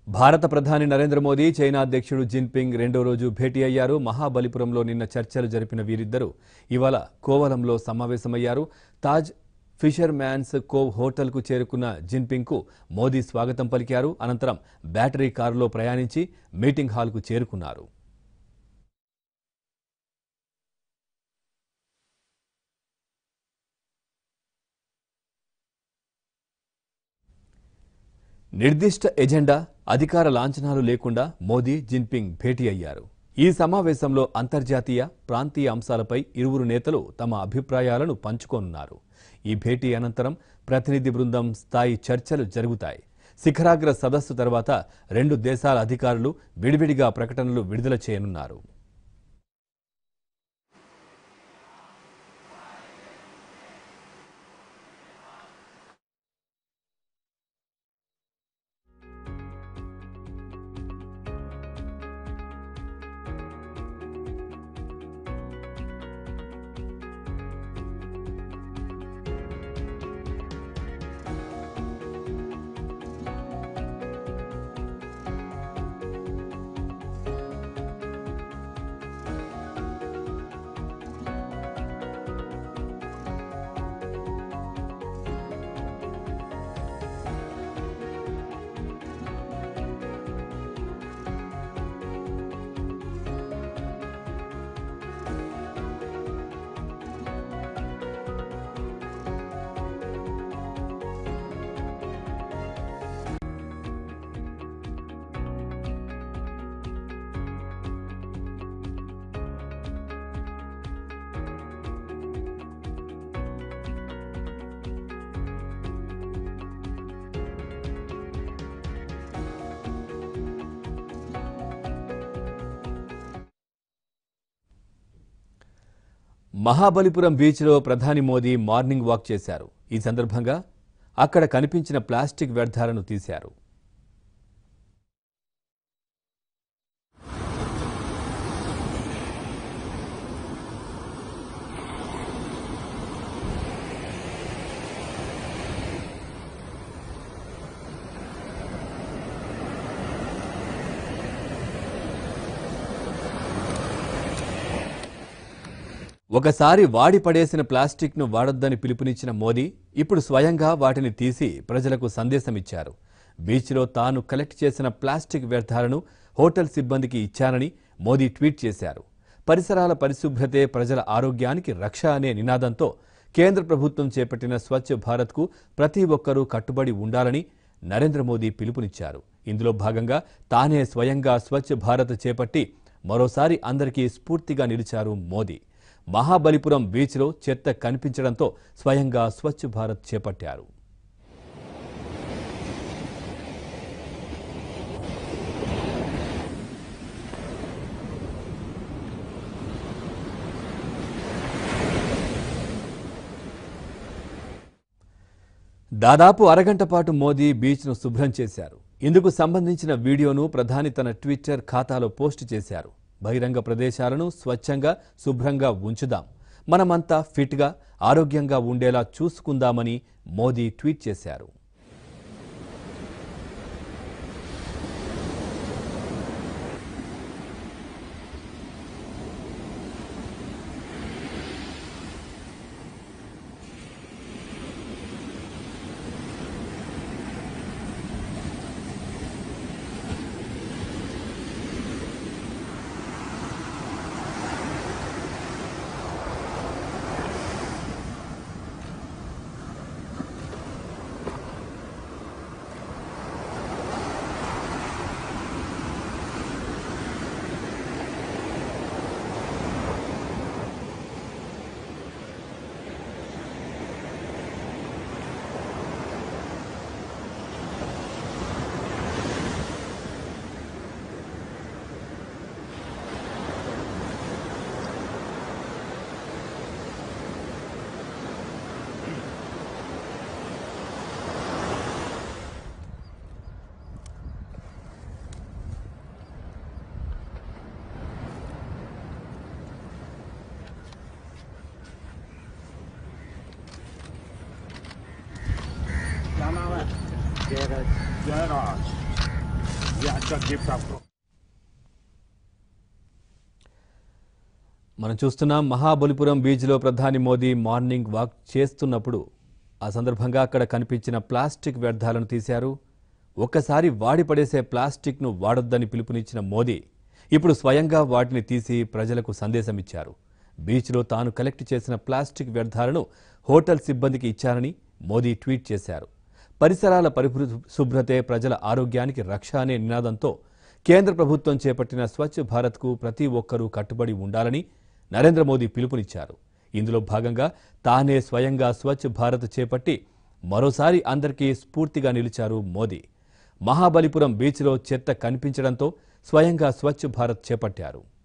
భారత ప్రధాని నరేంద్ర మోదీ చైనా అధ్యక్షుడు జిన్పింగ్ రెండో రోజు భేటీ అయ్యారు మహాబలిపురంలో నిన్న చర్చలు జరిపిన వీరిద్దరూ ఇవాళ కోవలంలో సమావేశమయ్యారు తాజ్ ఫిషర్ మ్యాన్స్ కోవ్ హోటల్కు చేరుకున్న జిన్పింగ్కు మోదీ స్వాగతం పలికారు అనంతరం బ్యాటరీ కారులో ప్రయాణించి మీటింగ్ హాల్కు చేరుకున్నారు నిర్దిష్ట ఎజెండా అధికార లాంఛనాలు లేకుండా మోదీ జిన్పింగ్ భేటీ అయ్యారు ఈ సమావేశంలో అంతర్జాతీయ ప్రాంతీయ అంశాలపై ఇరువురు నేతలు తమ అభిప్రాయాలను పంచుకోనున్నారు ఈ భేటీ అనంతరం ప్రతినిధి బృందం స్థాయి చర్చలు జరుగుతాయి శిఖరాగ్ర సదస్సు తర్వాత రెండు దేశాల అధికారులు విడివిడిగా ప్రకటనలు విడుదల చేయనున్నారు మహాబలిపురం బీచ్లో ప్రధాని మోదీ మార్నింగ్ వాక్ చేశారు ఈ సందర్భంగా అక్కడ కనిపించిన ప్లాస్టిక్ వ్యర్థాలను తీశారు ఒకసారి వాడి పడేసిన ప్లాస్టిక్ను వాడొద్దని పిలుపునిచ్చిన మోదీ ఇప్పుడు స్వయంగా వాటిని తీసి ప్రజలకు సందేశమిచ్చారు బీచ్లో తాను కలెక్ట్ చేసిన ప్లాస్టిక్ వ్యర్థాలను హోటల్ సిబ్బందికి ఇచ్చానని మోదీ ట్వీట్ చేశారు పరిసరాల పరిశుభ్రతే ప్రజల ఆరోగ్యానికి రక్ష అనే నినాదంతో కేంద్ర ప్రభుత్వం చేపట్టిన స్వచ్ఛ భారత్కు ప్రతి ఒక్కరూ కట్టుబడి ఉండాలని నరేంద్ర మోదీ పిలుపునిచ్చారు ఇందులో భాగంగా తానే స్వయంగా స్వచ్ఛ భారత్ చేపట్టి మరోసారి అందరికీ స్ఫూర్తిగా నిలిచారు మోదీ మహాబలిపురం బీచ్లో చెత్త కనిపించడంతో స్వయంగా స్వచ్ఛ భారత్ చేపట్టారు దాదాపు అరగంట పాటు మోదీ బీచ్ను శుభ్రం చేశారు ఇందుకు సంబంధించిన వీడియోను ప్రధాని తన ట్విట్టర్ ఖాతాలో పోస్ట్ చేశారు బహిరంగ ప్రదేశాలను స్వచ్ఛంగా శుభ్రంగా ఉంచుదాం మనమంతా ఫిట్గా ఆరోగ్యంగా ఉండేలా చూసుకుందామని మోదీ ట్వీట్ చేశారు Jai Raj. ये आज का गिफ्ट आपको మనం చూస్తున్నాం మహాబలిపురం బీచ్లో ప్రధాని మోదీ మార్నింగ్ వాక్ చేస్తున్నప్పుడు ఆ సందర్భంగా అక్కడ కనిపించిన ప్లాస్టిక్ వ్యర్థాలను తీశారు ఒక్కసారి వాడి పడేసే ప్లాస్టిక్ను వాడొద్దని పిలుపునిచ్చిన మోదీ ఇప్పుడు స్వయంగా వాటిని తీసి ప్రజలకు సందేశమిచ్చారు బీచ్లో తాను కలెక్ట్ చేసిన ప్లాస్టిక్ వ్యర్థాలను హోటల్ సిబ్బందికి ఇచ్చారని మోదీ ట్వీట్ చేశారు పరిసరాల పరిశు శుభ్రతే ప్రజల ఆరోగ్యానికి రక్ష అనే నినాదంతో కేంద్ర ప్రభుత్వం చేపట్టిన స్వచ్ఛ భారత్కు ప్రతి ఒక్కరూ కట్టుబడి ఉండాలని నరేంద్ర మోదీ పిలుపునిచ్చారు ఇందులో భాగంగా తానే స్వయంగా స్వచ్ఛ భారత్ చేపట్టి మరోసారి అందరికీ స్ఫూర్తిగా నిలిచారు మోదీ మహాబలిపురం బీచ్లో చెత్త కనిపించడంతో స్వయంగా స్వచ్ఛ భారత్ చేపట్టారు